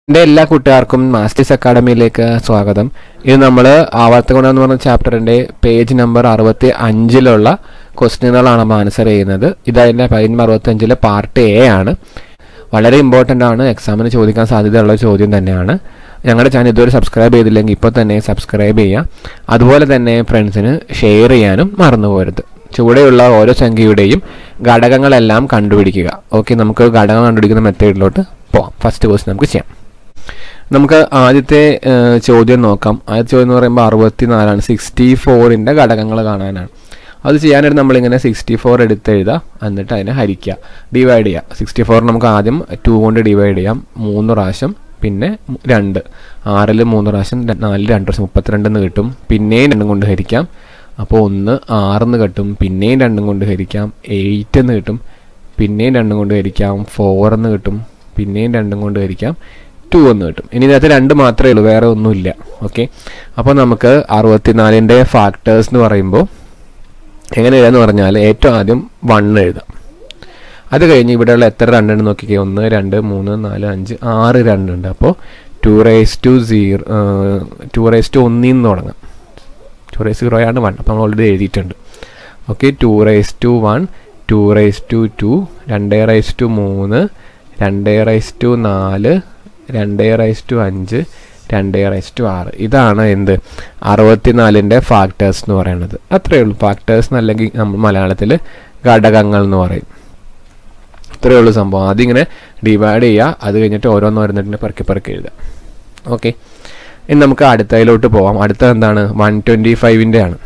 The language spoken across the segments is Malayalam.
എൻ്റെ എല്ലാ കൂട്ടുകാർക്കും മാസ്റ്റേഴ്സ് അക്കാഡമിയിലേക്ക് സ്വാഗതം ഇത് നമ്മൾ ആവർത്തഗുണം എന്ന് പറഞ്ഞ ചാപ്റ്ററിൻ്റെ പേജ് നമ്പർ അറുപത്തി അഞ്ചിലുള്ള ക്വസ്റ്റ്യനുകളാണ് നമ്മൾ ആൻസർ ചെയ്യുന്നത് ഇതതിൻ്റെ പതിനൊന്ന് അറുപത്തി അഞ്ചിലെ പാർട്ട് എ ആണ് വളരെ ഇമ്പോർട്ടൻ്റ് ആണ് എക്സാമിന് ചോദിക്കാൻ സാധ്യതയുള്ള ചോദ്യം തന്നെയാണ് ഞങ്ങളുടെ ചാനൽ ഇതുവരെ സബ്സ്ക്രൈബ് ചെയ്തില്ലെങ്കിൽ ഇപ്പോൾ തന്നെ സബ്സ്ക്രൈബ് ചെയ്യുക അതുപോലെ തന്നെ ഫ്രണ്ട്സിന് ഷെയർ ചെയ്യാനും മറന്നു പോരുത് ചുവടെയുള്ള ഓരോ സംഖ്യയുടെയും ഘടകങ്ങളെല്ലാം കണ്ടുപിടിക്കുക ഓക്കെ നമുക്ക് ഘടകം കണ്ടുപിടിക്കുന്ന മെത്തേഡിലോട്ട് പോവാം ഫസ്റ്റ് ക്വസ്റ്റ്യൻ നമുക്ക് ചെയ്യാം നമുക്ക് ആദ്യത്തെ ഏഹ്, ചോദ്യം നോക്കാം ആദ്യത്തെ ചോദ്യം എന്ന് പറയുമ്പോൾ അറുപത്തിനാലാണ് സിക്സ്റ്റി ഫോറിൻ്റെ ഘടകങ്ങൾ കാണാനാണ് അത് ചെയ്യാനായിട്ട് നമ്മളിങ്ങനെ സിക്സ്റ്റി ഫോർ എടുത്ത് എഴുതാം എന്നിട്ട് അതിനെ ഹരിക്കുക ഡിവൈഡ് ചെയ്യുക സിക്സ്റ്റി ഫോർ നമുക്ക് ആദ്യം ടു കൊണ്ട് ഡിവൈഡ് ചെയ്യാം മൂന്ന് പ്രാവശ്യം പിന്നെ മു- രണ്ട് ആറിൽ മൂന്ന് പ്രാവശ്യം ര- നാലിൽ രണ്ട് പ്രാവശ്യം മുപ്പത്തിരണ്ടെന്ന് കിട്ടും പിന്നെയും രണ്ടും കൊണ്ട് ഹരിക്കാം അപ്പോൾ ഒന്ന് ആറെന്ന് കിട്ടും പിന്നെയും രണ്ടും കൊണ്ട് ഹരിക്കാം എയ്റ്റ് എന്ന് കിട്ടും പിന്നെയും രണ്ടും കൊണ്ട് ഹരിക്കാം ഫോർ എന്ന് കിട്ടും പിന്നെയും രണ്ടും കൊണ്ട് ഹരിക്കാം ടു എന്ന് കിട്ടും ഇനി ഇതിനകത്ത് രണ്ട് മാത്രമേ ഉള്ളൂ വേറെ ഒന്നുമില്ല ഓക്കെ അപ്പോൾ നമുക്ക് അറുപത്തിനാലിൻ്റെ ഫാക്ടേഴ്സ് എന്ന് പറയുമ്പോൾ എങ്ങനെ എഴുതാന്ന് പറഞ്ഞാൽ ഏറ്റവും ആദ്യം വൺ എഴുതാം അത് കഴിഞ്ഞ് ഇവിടെയുള്ള എത്ര രണ്ടുണ്ട് നോക്കിക്കേ ഒന്ന് രണ്ട് മൂന്ന് നാല് അഞ്ച് ആറ് രണ്ടുണ്ട് അപ്പോൾ two raise to zero two raise to ഒന്നിൽ നിന്ന് തുടങ്ങാം ടു റേസ് സീറോ ആണ് വൺ അപ്പോൾ നമ്മൾ ഓൾറെഡി എഴുതിയിട്ടുണ്ട് okay two raise to one two raise to two രണ്ട് റേസ് ടു മൂന്ന് രണ്ട് റേസ് ടു നാല് രണ്ട് റേസ് ടു അഞ്ച് രണ്ട് റേസ് ടു ആറ് ഇതാണ് എന്ത് അറുപത്തിനാലിൻ്റെ ഫാക്ടേഴ്സ് എന്ന് പറയുന്നത് അത്രയേ ഉള്ളൂ ഫാക്ടേഴ്സ് എന്നല്ലെങ്കിൽ നമ്മൾ മലയാളത്തിൽ ഘടകങ്ങൾ എന്ന് പറയും ഇത്രയേ ഉള്ളൂ സംഭവം ആദ്യം ഇങ്ങനെ ഡിവൈഡ് ചെയ്യുക അത് കഴിഞ്ഞിട്ട് ഓരോന്ന് വരുന്നിട്ട് പെറുക്കി പെറുക്കി എഴുതുക ഓക്കെ ഇനി നമുക്ക് അടുത്തതിലോട്ട് പോവാം അടുത്ത എന്താണ് വൺ ട്വൻറ്റി ഫൈവിൻ്റെ ആണ്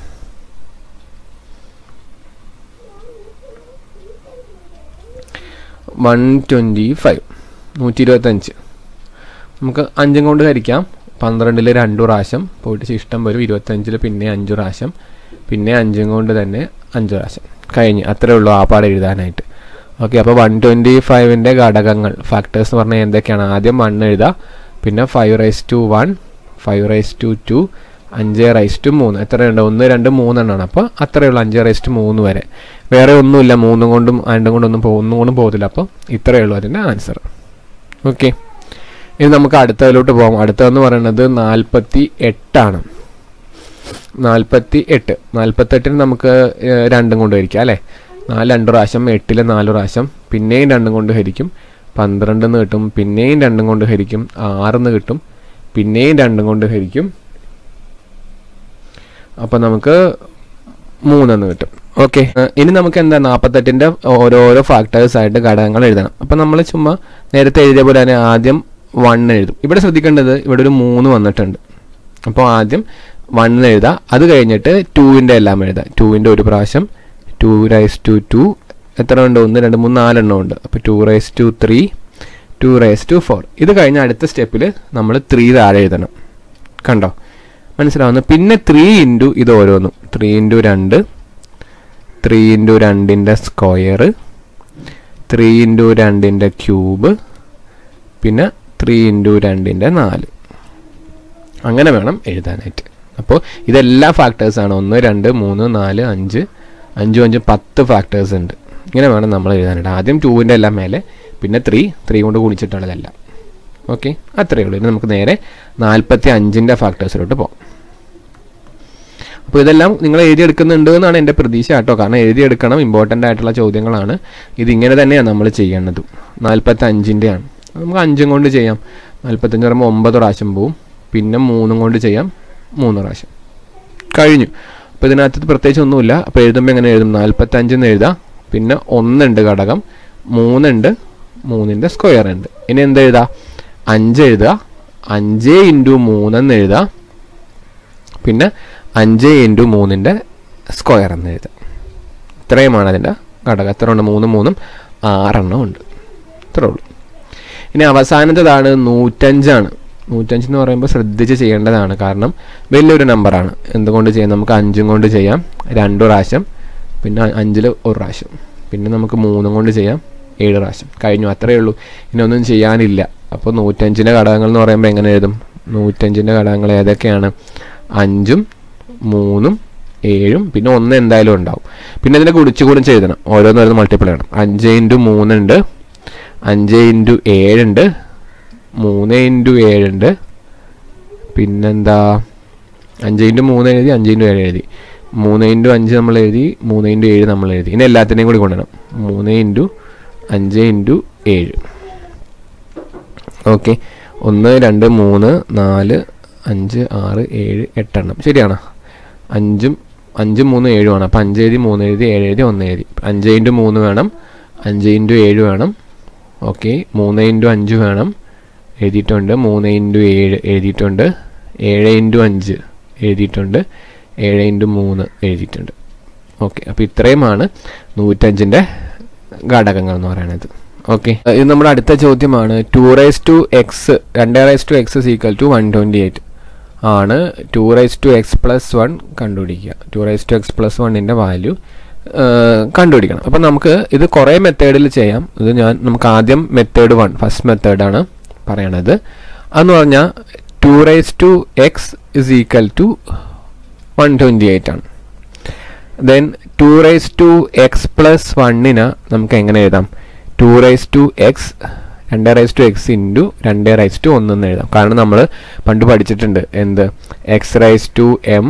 വൺ ട്വൻറ്റി ഫൈവ് നൂറ്റി ഇരുപത്തഞ്ച് നമുക്ക് അഞ്ചും കൊണ്ട് ഹരിക്കാം പന്ത്രണ്ടിൽ രണ്ടു പ്രാവശ്യം പോയിട്ട് ശിഷ്ടം വരും ഇരുപത്തഞ്ചിൽ പിന്നെ അഞ്ച് പ്രാവശ്യം പിന്നെ അഞ്ചും കൊണ്ട് തന്നെ അഞ്ച് പ്രാവശ്യം കഴിഞ്ഞ് അത്രേ ഉള്ളൂ ആ പാടെ എഴുതാനായിട്ട് ഓക്കെ അപ്പോൾ വൺ ട്വൻറ്റി ഫൈവിൻ്റെ ഘടകങ്ങൾ ഫാക്ടേഴ്സ് എന്ന് പറഞ്ഞാൽ എന്തൊക്കെയാണ് ആദ്യം വൺ എഴുതാം പിന്നെ five raise to one five raise to two അഞ്ച് റൈസ് ടു മൂന്ന് എത്രയുണ്ട് ഒന്ന് രണ്ട് മൂന്നെണ്ണമാണ് അപ്പോൾ അത്രയേ ഉള്ളൂ അഞ്ച് റൈസ് ടു മൂന്ന് വരെ വേറെ ഒന്നുമില്ല മൂന്നും കൊണ്ടും രണ്ടും കൊണ്ടും ഒന്നും പോകും ഒന്നും കൊണ്ടും പോകത്തില്ല അപ്പോൾ ഇത്രയേ ഉള്ളൂ അതിൻ്റെ ആൻസർ ഓക്കെ ഇനി നമുക്ക് അടുത്തതിലോട്ട് പോകാം അടുത്തതെന്ന് പറയുന്നത് നാൽപ്പത്തി എട്ടാണ് നാൽപ്പത്തി എട്ട് നാൽപ്പത്തെട്ടിന് നമുക്ക് ഏഹ്, രണ്ടും കൊണ്ട് ഹരിക്കാം അല്ലേ നാല് രണ്ട് പ്രാവശ്യം എട്ടിൽ നാല് പ്രാവശ്യം പിന്നെയും രണ്ടും കൊണ്ട് ഹരിക്കും പന്ത്രണ്ടെന്ന് കിട്ടും പിന്നെയും രണ്ടും കൊണ്ട് ഹരിക്കും ആറെന്ന് കിട്ടും പിന്നെയും രണ്ടും കൊണ്ട് ഹരിക്കും അപ്പം നമുക്ക് മൂന്നെന്ന് കിട്ടും ഓക്കെ ഇനി നമുക്ക് എന്താ നാൽപ്പത്തെട്ടിൻ്റെ ഓരോരോ ഫാക്ടേഴ്സ് ആയിട്ട് ഘടകങ്ങൾ എഴുതണം അപ്പം നമ്മൾ ചുമ്മാ നേരത്തെ എഴുതിയ പോലെ തന്നെ ആദ്യം വൺ എഴുതും ഇവിടെ ശ്രദ്ധിക്കേണ്ടത് ഇവിടെ ഒരു മൂന്ന് വന്നിട്ടുണ്ട് അപ്പോൾ ആദ്യം വൺ എഴുതാം അത് കഴിഞ്ഞിട്ട് ടൂവിൻ്റെ എല്ലാം എഴുതാം ടൂവിൻ്റെ ഒരു പ്രാവശ്യം ടു റൈസ് ടു ടു എത്ര ഉണ്ട് ഒന്ന് രണ്ട് മൂന്ന് നാലെണ്ണം ഉണ്ട് അപ്പോൾ two raise to three two raise to four ഇത് കഴിഞ്ഞ അടുത്ത സ്റ്റെപ്പിൽ നമ്മൾ ത്രീ താഴെ എഴുതണം കണ്ടോ മനസ്സിലാവുന്നു പിന്നെ ത്രീ ഇൻറ്റു ഇത് ഓരോന്നും ത്രീ ഇൻറ്റു രണ്ട് ത്രീ ഇൻറ്റു രണ്ടിൻ്റെ സ്ക്വയർ ത്രീ ഇൻറ്റു രണ്ടിൻ്റെ ക്യൂബ് പിന്നെ ത്രീ ഇൻറ്റു രണ്ടിൻ്റെ നാല് അങ്ങനെ വേണം എഴുതാനായിട്ട് അപ്പോൾ ഇതെല്ലാം ഫാക്ടേഴ്സാണ് ഒന്ന് രണ്ട് മൂന്ന് നാല് അഞ്ച് അഞ്ചും അഞ്ചും പത്ത് ഫാക്ടേഴ്സ് ഉണ്ട് ഇങ്ങനെ വേണം നമ്മൾ എഴുതാനായിട്ട് ആദ്യം ടൂവിൻ്റെ എല്ലാം മേലെ പിന്നെ ത്രീ ത്രീ കൊണ്ട് ഗുണിച്ചിട്ടുള്ളതെല്ലാം ഓക്കെ അത്രയേ ഉള്ളൂ ഇനി നമുക്ക് നേരെ നാൽപ്പത്തി അഞ്ചിൻ്റെ ഫാക്ടേഴ്സിലോട്ട് പോകാം അപ്പോൾ ഇതെല്ലാം നിങ്ങൾ എഴുതിയെടുക്കുന്നുണ്ട് എന്നാണ് എൻ്റെ പ്രതീക്ഷ കേട്ടോ കാരണം എഴുതിയെടുക്കണം ഇമ്പോർട്ടൻ്റ് ആയിട്ടുള്ള ചോദ്യങ്ങളാണ് ഇതിങ്ങനെ തന്നെയാണ് നമ്മൾ ചെയ്യേണ്ടത് നാൽപ്പത്തി അഞ്ചിൻ്റെയാണ് നമുക്ക് അഞ്ചും കൊണ്ട് ചെയ്യാം നാൽപ്പത്തഞ്ച് പറയുമ്പോൾ ഒമ്പത് പ്രാവശ്യം പോവും പിന്നെ മൂന്നും കൊണ്ട് ചെയ്യാം മൂന്ന് പ്രാവശ്യം കഴിഞ്ഞു അപ്പോൾ ഇതിനകത്ത് പ്രത്യേകിച്ച് ഒന്നുമില്ല അപ്പോൾ എഴുതുമ്പോൾ എങ്ങനെ എഴുതും നാൽപ്പത്തഞ്ചെന്ന് എഴുതാം പിന്നെ ഒന്നുണ്ട് ഘടകം മൂന്നുണ്ട് മൂന്നിൻ്റെ സ്ക്വയർ ഉണ്ട് ഇനി എന്ത് എഴുതാം അഞ്ച് എഴുതുക അഞ്ച് ഇൻറ്റു മൂന്നെന്ന് എഴുതാം പിന്നെ അഞ്ച് ഇൻറ്റു മൂന്നിൻ്റെ സ്ക്വയർ എന്ന് എഴുതാം ഇത്രയുമാണ് അതിൻ്റെ ഘടകം എത്ര ഉണ്ട് മൂന്നും മൂന്നും ആറെണ്ണം ഉണ്ട് ഇത്രേ ഉള്ളൂ ഇനി അവസാനത്തേതാണ് നൂറ്റഞ്ചാണ് നൂറ്റഞ്ച് എന്ന് പറയുമ്പോൾ ശ്രദ്ധിച്ച് ചെയ്യേണ്ടതാണ് കാരണം വലിയൊരു നമ്പറാണ് എന്തുകൊണ്ട് ചെയ്യാം നമുക്ക് അഞ്ചും കൊണ്ട് ചെയ്യാം രണ്ട് പ്രാവശ്യം പിന്നെ അഞ്ചിൽ ഒരു പ്രാവശ്യം പിന്നെ നമുക്ക് മൂന്നും കൊണ്ട് ചെയ്യാം ഏഴ് പ്രാവശ്യം കഴിഞ്ഞു അത്രയേ ഉള്ളൂ ഇനി ഒന്നും ചെയ്യാനില്ല അപ്പോൾ നൂറ്റഞ്ചിൻ്റെ ഘടകങ്ങൾ എന്ന് പറയുമ്പോൾ എങ്ങനെ എഴുതും നൂറ്റഞ്ചിൻ്റെ ഘടകങ്ങൾ ഏതൊക്കെയാണ് അഞ്ചും മൂന്നും ഏഴും പിന്നെ ഒന്ന് എന്തായാലും ഉണ്ടാവും പിന്നെ ഇതിനെ കുടിച്ചു കുടിച്ച് എഴുതണം ഓരോന്നോരോന്ന് മൾട്ടിപ്പിൾ ചെയ്യണം അഞ്ച് ഇൻറ്റു മൂന്നുണ്ട് അഞ്ച് ഇൻറ്റു ഏഴുണ്ട് മൂന്ന് ഇൻറ്റു ഏഴുണ്ട് പിന്നെന്താ അഞ്ച് ഇൻറ്റു മൂന്ന് എഴുതി അഞ്ച് ഇൻറ്റു ഏഴ് എഴുതി മൂന്ന് ഇൻറ്റു അഞ്ച് നമ്മൾ എഴുതി മൂന്ന് ഇൻറ്റു ഏഴ് നമ്മൾ എഴുതി ഇനി എല്ലാത്തിനെയും കൂടി കൊണ്ടുവരണം മൂന്ന് ഇൻറ്റു അഞ്ച് ഇൻറ്റു ഏഴ് ഓക്കെ ഒന്ന് രണ്ട് മൂന്ന് നാല് അഞ്ച് ആറ് ഏഴ് എട്ടെണ്ണം ശരിയാണോ അഞ്ചും അഞ്ചും മൂന്ന് ഏഴുമാണ് അപ്പം അഞ്ച് എഴുതി മൂന്ന് എഴുതി ഏഴ് എഴുതി ഒന്ന് എഴുതി അഞ്ച് ഇൻറ്റു മൂന്ന് വേണം അഞ്ച് ഇൻറ്റു ഏഴ് വേണം ഓക്കെ മൂന്ന് ഇൻറ്റു അഞ്ച് വേണം എഴുതിയിട്ടുണ്ട് മൂന്ന് ഇൻറ്റു ഏഴ് എഴുതിയിട്ടുണ്ട് ഏഴ് ഇൻറ്റു അഞ്ച് എഴുതിയിട്ടുണ്ട് ഏഴ് ഇൻറ്റു മൂന്ന് എഴുതിയിട്ടുണ്ട് ഓക്കെ അപ്പോൾ ഇത്രയുമാണ് നൂറ്റഞ്ചിൻ്റെ ഘടകങ്ങൾ എന്ന് പറയുന്നത് ഓക്കെ ഇത് നമ്മുടെ അടുത്ത ചോദ്യമാണ് ടു റൈസ് ടു എക്സ് രണ്ട് raise to x equal to one twenty eight ആണ് two raise to x plus one കണ്ടുപിടിക്കുക two raise to x plus വണ്ണിൻ്റെ വാല്യൂ കണ്ടുപിടിക്കണം അപ്പം നമുക്ക് ഇത് കുറേ മെത്തേഡിൽ ചെയ്യാം ഇത് ഞാൻ നമുക്ക് ആദ്യം മെത്തേഡ് വൺ ഫസ്റ്റ് മെത്തേഡാണ് പറയണത് അതെന്ന് പറഞ്ഞാൽ two raise to x is equal to one twenty eight ആണ് then two raise to x plus വണ്ണിന് നമുക്ക് എങ്ങനെ എഴുതാം ടു റൈസ് ടു എക്സ് രണ്ട് റൈസ് ടു എക്സ് ഇൻറ്റു രണ്ട് റൈസ് ടു ഒന്നെന്ന് എഴുതാം കാരണം നമ്മൾ പണ്ട് പഠിച്ചിട്ടുണ്ട് എന്ത് x raise to m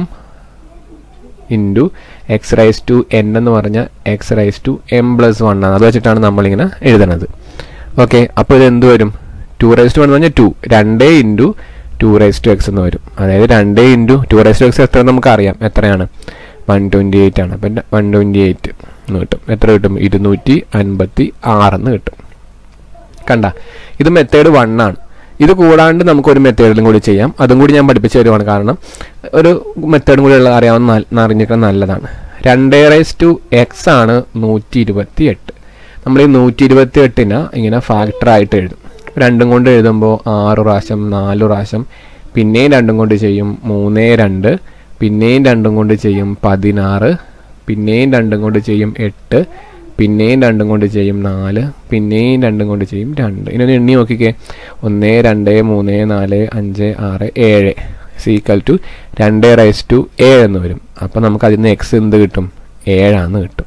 into x raise to n എന്ന് പറഞ്ഞാൽ x raise to m plus one ആണ് അത് വെച്ചിട്ടാണ് നമ്മളിങ്ങനെ എഴുതണത് ഓക്കെ അപ്പോൾ ഇത് എന്ത് വരും ടു റൈസ് ടു എന്ന് പറഞ്ഞാൽ ടു രണ്ട് into two raise to x എന്ന് വരും അതായത് രണ്ട് into two raise to x എത്ര നമുക്ക് അറിയാം എത്രയാണ് വൺ ട്വൻറ്റി എയ്റ്റ് ആണ് അപ്പം വൺ ട്വൻറ്റി എയ്റ്റ് എന്ന് കിട്ടും എത്ര കിട്ടും ഇരുന്നൂറ്റി അൻപത്തി ആറെന്ന് കിട്ടും കണ്ട ഇത് മെത്തേഡ് വൺ ആണ് ഇത് കൂടാണ്ട് നമുക്ക് ഒരു മെത്തേഡിലും കൂടി ചെയ്യാം അതും കൂടി ഞാൻ പഠിപ്പിച്ചു തരുവാണ് കാരണം ഒരു മെത്തേഡും കൂടി ഉള്ള അറിയാവുന്ന അറിഞ്ഞിരിക്കുന്നത് നല്ലതാണ് രണ്ട് റൈസ് ടു എക്സ് ആണ് നൂറ്റി ഇരുപത്തി എട്ട് നമ്മൾ ഈ നൂറ്റി ഇരുപത്തി എട്ടിന് ഇങ്ങനെ ഫാക്ടറായിട്ട് എഴുതും രണ്ടും കൊണ്ട് എഴുതുമ്പോൾ ആറ് പ്രാവശ്യം നാല് പ്രാവശ്യം പിന്നെയും രണ്ടും കൊണ്ട് ചെയ്യും മൂന്നേ രണ്ട് പിന്നെയും രണ്ടും കൊണ്ട് ചെയ്യും പതിനാറ് പിന്നെയും രണ്ടും കൊണ്ട് ചെയ്യും എട്ട് പിന്നെയും രണ്ടും കൊണ്ട് ചെയ്യും നാല് പിന്നെയും രണ്ടും കൊണ്ട് ചെയ്യും രണ്ട് ഇനി ഒന്ന് എണ്ണി നോക്കിക്കേ ഒന്ന് രണ്ട് മൂന്ന് നാല് അഞ്ച് ആറ് ഏഴ് സീക്കൽ ടു രണ്ട് റൈസ് ടു ഏഴ് എന്ന് വരും അപ്പോൾ നമുക്ക് അതിൽ നിന്ന് എക്സ് എന്ത് കിട്ടും ഏഴാന്ന് കിട്ടും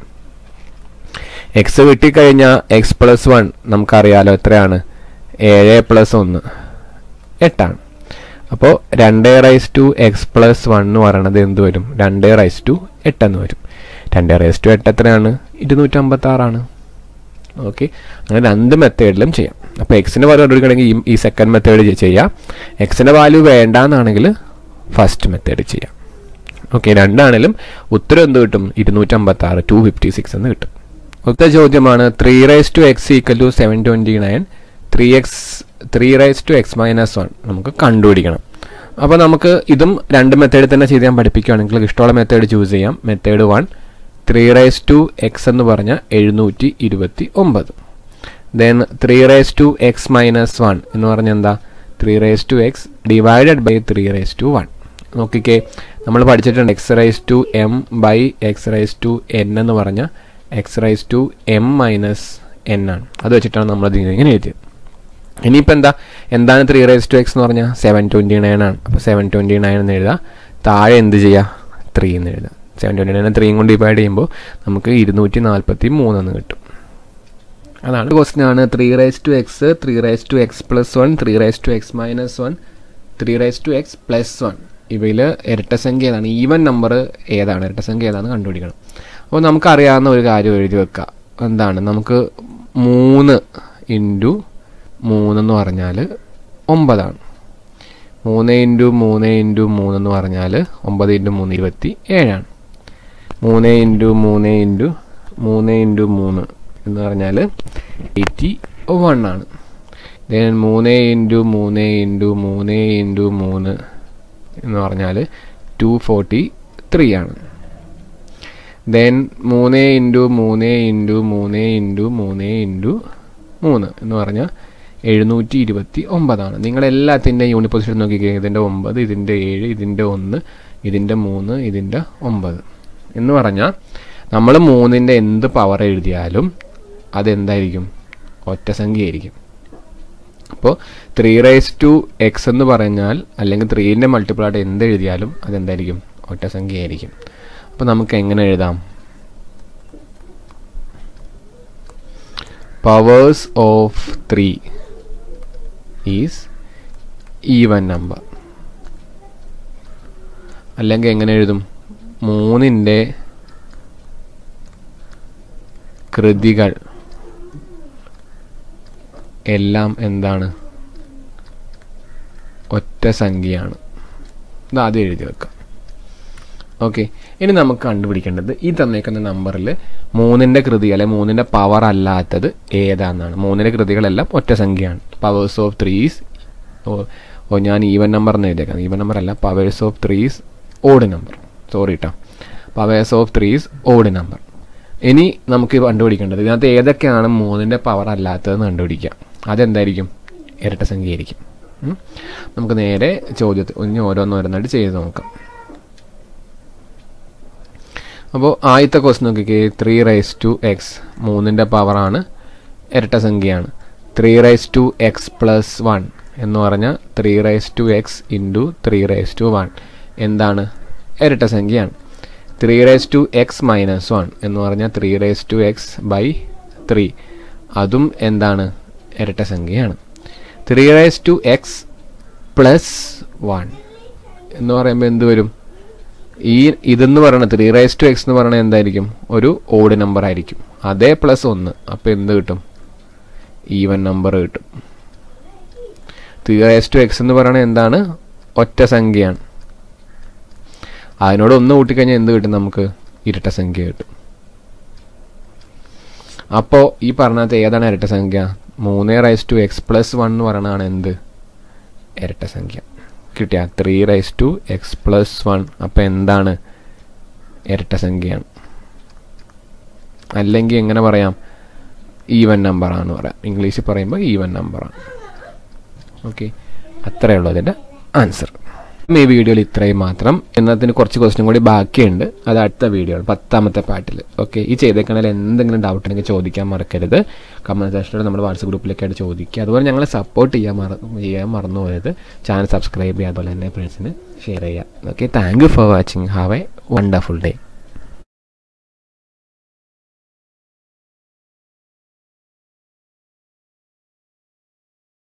എക്സ് കിട്ടിക്കഴിഞ്ഞാൽ എക്സ് പ്ലസ് വൺ നമുക്കറിയാലോ എത്രയാണ് ഏഴ് പ്ലസ് ഒന്ന് എട്ടാണ് അപ്പോൾ രണ്ട് raise to x plus one എന്ന് പറയണത് എന്ത് വരും രണ്ട് റൈസ് ടു എട്ടെന്ന് വരും രണ്ട് റൈസ് ടു എട്ട് എത്രയാണ് ഇരുന്നൂറ്റമ്പത്തി ആറാണ് ഓക്കെ അങ്ങനെ രണ്ട് മെത്തേഡിലും ചെയ്യാം അപ്പോൾ എക്സിൻ്റെ വാല്യൂ കണ്ടുപിടിക്കണമെങ്കിൽ ഈ ഈ സെക്കൻഡ് മെത്തേഡ് ചെയ്യാം എക്സിൻ്റെ വാല്യൂ വേണ്ടാന്നാണെങ്കിൽ ഫസ്റ്റ് മെത്തേഡ് ചെയ്യാം ഓക്കെ രണ്ടാണെങ്കിലും ഉത്തരം എന്ത് കിട്ടും ഇരുന്നൂറ്റമ്പത്തി ആറ് ടു ഫിഫ്റ്റി സിക്സ് എന്ന് കിട്ടും അടുത്ത ചോദ്യമാണ് three raise to x equal to seven twenty nine three x three raise to x minus one നമുക്ക് കണ്ടുപിടിക്കണം അപ്പോൾ നമുക്ക് ഇതും രണ്ട് മെത്തേഡിൽ തന്നെ ചെയ്ത് ഞാൻ പഠിപ്പിക്കുകയാണെങ്കിൽ ഇഷ്ടമുള്ള മെത്തേഡ് ചൂസ് ചെയ്യാം method one three raise to x എന്ന് പറഞ്ഞാൽ എഴുന്നൂറ്റി ഇരുപത്തി ഒമ്പത് then three raise to x minus one എന്ന് പറഞ്ഞാൽ എന്താ three raise to x divided by three raise to one നോക്കിക്കേ നമ്മൾ പഠിച്ചിട്ടുണ്ട് x raise to m by x raise to n എന്ന് പറഞ്ഞാൽ x raise to m minus n ആണ് അത് വെച്ചിട്ടാണ് നമ്മൾ അത് ഇങ്ങനെ എഴുതിയത് ഇനിയിപ്പോൾ എന്താ എന്താണ് ത്രീ റൈസ് ടു എക്സ് എന്ന് പറഞ്ഞാൽ സെവൻ ട്വൻറ്റി നയൻ ആണ് അപ്പോൾ സെവൻ ട്വൻറ്റി നയൻ എന്ന് എഴുതാം താഴെ എന്ത് ചെയ്യുക ത്രീ എന്ന് എഴുതാം സെവൻ ട്വൻറ്റി നയൻ ത്രീയും കൊണ്ട് ഡിവൈഡ് ചെയ്യുമ്പോൾ നമുക്ക് ഇരുന്നൂറ്റി നാൽപ്പത്തി മൂന്നെന്ന് കിട്ടും അതാണ് ക്വസ്റ്റ്യൻ ആണ് three raise to x three raise to x plus one three raise to x minus one three raise to x plus one ഇവയിൽ ഇരട്ടസംഖ്യ ഏതാണ് ഈവൻ നമ്പർ ഏതാണ് ഇരട്ടസംഖ്യ ഏതാണ് കണ്ടുപിടിക്കണം അപ്പോൾ നമുക്കറിയാവുന്ന ഒരു കാര്യം എഴുതി വെക്കുക എന്താണ് നമുക്ക് മൂന്ന് ഇൻറ്റു മൂന്നെന്ന് പറഞ്ഞാൽ ഒമ്പതാണ് മൂന്ന് ഇൻറ്റു മൂന്ന് ഇൻറ്റു മൂന്നെന്ന് പറഞ്ഞാൽ ഒമ്പത് ഇൻറ്റു മൂന്ന് ഇരുപത്തി ഏഴാണ് മൂന്ന് ഇൻറ്റു മൂന്ന് ഇൻറ്റു മൂന്ന് ഇൻറ്റു മൂന്ന് എന്ന് പറഞ്ഞാൽ എയ്റ്റി വൺ ആണ് ദെൻ മൂന്ന് ഇൻറ്റു മൂന്ന് ഇൻറ്റു മൂന്ന് ഇൻറ്റു മൂന്ന് എന്ന് പറഞ്ഞാൽ ടു ഫോർട്ടി ത്രീ ആണ് ദെൻ മൂന്ന് ഇൻറ്റു മൂന്ന് ഇൻറ്റു മൂന്ന് ഇൻറ്റു മൂന്ന് ഇൻറ്റു മൂന്ന് എന്ന് പറഞ്ഞാൽ എഴുന്നൂറ്റി ഇരുപത്തി ഒമ്പതാണ് നിങ്ങളെല്ലാത്തിൻ്റെ യൂണിറ്റ് പൊസിഷൻ നോക്കിക്കേ ഇതിൻ്റെ ഒമ്പത് ഇതിൻ്റെ ഏഴ് ഇതിൻ്റെ ഒന്ന് ഇതിൻ്റെ മൂന്ന് ഇതിൻ്റെ ഒമ്പത് എന്ന് പറഞ്ഞാൽ നമ്മൾ മൂന്നിൻ്റെ എന്ത് പവർ എഴുതിയാലും അതെന്തായിരിക്കും ഒറ്റ സംഖ്യയായിരിക്കും അപ്പോൾ ത്രീ റൈസ് ടു എക്സ് എന്ന് പറഞ്ഞാൽ അല്ലെങ്കിൽ ത്രീൻ്റെ മൾട്ടിപ്പിളായിട്ട് എന്ത് എഴുതിയാലും അതെന്തായിരിക്കും ഒറ്റ സംഖ്യയായിരിക്കും അപ്പോൾ നമുക്ക് എങ്ങനെ എഴുതാം powers of three is even number അല്ലെങ്കിൽ എങ്ങനെ എഴുതും മൂന്നിൻ്റെ കൃതികൾ എല്ലാം എന്താണ് ഒറ്റ സംഖ്യയാണ് ഇത് ആദ്യം എഴുതി വെക്കാം ഓക്കെ ഇനി നമുക്ക് കണ്ടുപിടിക്കേണ്ടത് ഈ തന്നേക്കുന്ന നമ്പറിൽ മൂന്നിൻ്റെ കൃതി അല്ലെ മൂന്നിൻ്റെ പവർ അല്ലാത്തത് ഏതാണെന്നാണ് മൂന്നിൻ്റെ കൃതികളെല്ലാം ഒറ്റ സംഖ്യയാണ് പവേഴ്സ് ഓഫ് ത്രീസ് ഓ ഞാൻ ഈവൻ നമ്പർ എന്ന് എഴുതിയേക്കാം ഈവൻ നമ്പർ അല്ല powers of threes odd number sorry കേട്ടോ powers of threes odd number ഇനി നമുക്ക് കണ്ടുപിടിക്കേണ്ടത് ഇതിനകത്ത് ഏതൊക്കെയാണ് മൂന്നിൻ്റെ പവർ അല്ലാത്തതെന്ന് കണ്ടുപിടിക്കാം അതെന്തായിരിക്കും ഇരട്ട സംഖ്യ ആയിരിക്കും ഉം. നമുക്ക് നേരെ ചോദ്യത്തിൽ ഇനി ഓരോന്നോരോന്നായിട്ട് ചെയ്ത് നോക്കാം അപ്പോൾ ആദ്യത്തെ ക്വസ്റ്റ് നോക്കിക്കേ ത്രീ റൈസ് ടു എക്സ് മൂന്നിൻ്റെ പവറാണ് ഇരട്ട സംഖ്യയാണ് three raise to x plus one എന്ന് പറഞ്ഞാൽ three raise to x into three raise to one എന്താണ് ഇരട്ട സംഖ്യയാണ് three raise to x minus one എന്ന് പറഞ്ഞാൽ three raise to x by three അതും എന്താണ് ഇരട്ട സംഖ്യയാണ് three raise to x plus one എന്ന് പറയുമ്പോൾ എന്ത് വരും ഈ ഇതെന്ന് പറയുന്നത് ത്രീ റൈസ് ടു എക്സ് എന്ന് പറയുന്നത് എന്തായിരിക്കും ഒരു ഓഡ് നമ്പർ ആയിരിക്കും അതേ പ്ലസ് ഒന്ന് അപ്പോൾ എന്ത് കിട്ടും ഈവൻ നമ്പർ കിട്ടും ത്രീ റൈസ് ടു എക്സ് എന്ന് പറയുന്നത് എന്താണ് ഒറ്റ സംഖ്യയാണ് അതിനോട് ഒന്ന് കൂട്ടിക്കഴിഞ്ഞാൽ എന്ത് കിട്ടും നമുക്ക് ഇരട്ട സംഖ്യ കിട്ടും അപ്പോൾ ഈ പറഞ്ഞത് ഏതാണ് ഇരട്ട സംഖ്യ മൂന്ന് raise to x plus one എന്ന് പറയുന്നതാണ് എന്ത് ഇരട്ട സംഖ്യ കിട്ടിയ three raise to x plus one അപ്പം എന്താണ് ഇരട്ട സംഖ്യയാണ് അല്ലെങ്കിൽ എങ്ങനെ പറയാം ഈവൻ നമ്പറാണെന്ന് പറയാം ഇംഗ്ലീഷിൽ പറയുമ്പോൾ ഈവൻ നമ്പറാണ് ഓക്കെ അത്രയേ ഉള്ളൂ അതിൻ്റെ ആൻസർ ഈ വീഡിയോയിൽ ഇത്രയും മാത്രം എന്നതിന് കുറച്ച് ക്വസ്റ്റ്യൻ കൂടി ബാക്കിയുണ്ട് അത് അടുത്ത വീഡിയോ പത്താമത്തെ പാട്ടിൽ ഓക്കെ ഈ ചെയ്തേക്കണതിൽ എന്തെങ്കിലും ഡൗട്ട് ഉണ്ടെങ്കിൽ ചോദിക്കാൻ മറക്കരുത് കമൻറ്റ് സെക്ഷനിൽ നമ്മുടെ വാട്സപ്പ് ഗ്രൂപ്പിലേക്കായിട്ട് ചോദിക്കുക അതുപോലെ ഞങ്ങളെ സപ്പോർട്ട് ചെയ്യാൻ മറ ചെയ്യാൻ മറന്നു പോയത് ചാനൽ സബ്സ്ക്രൈബ് ചെയ്യുക അതുപോലെ തന്നെ ഫ്രണ്ട്സിന് ഷെയർ ചെയ്യുക okay thank you for watching have a wonderful day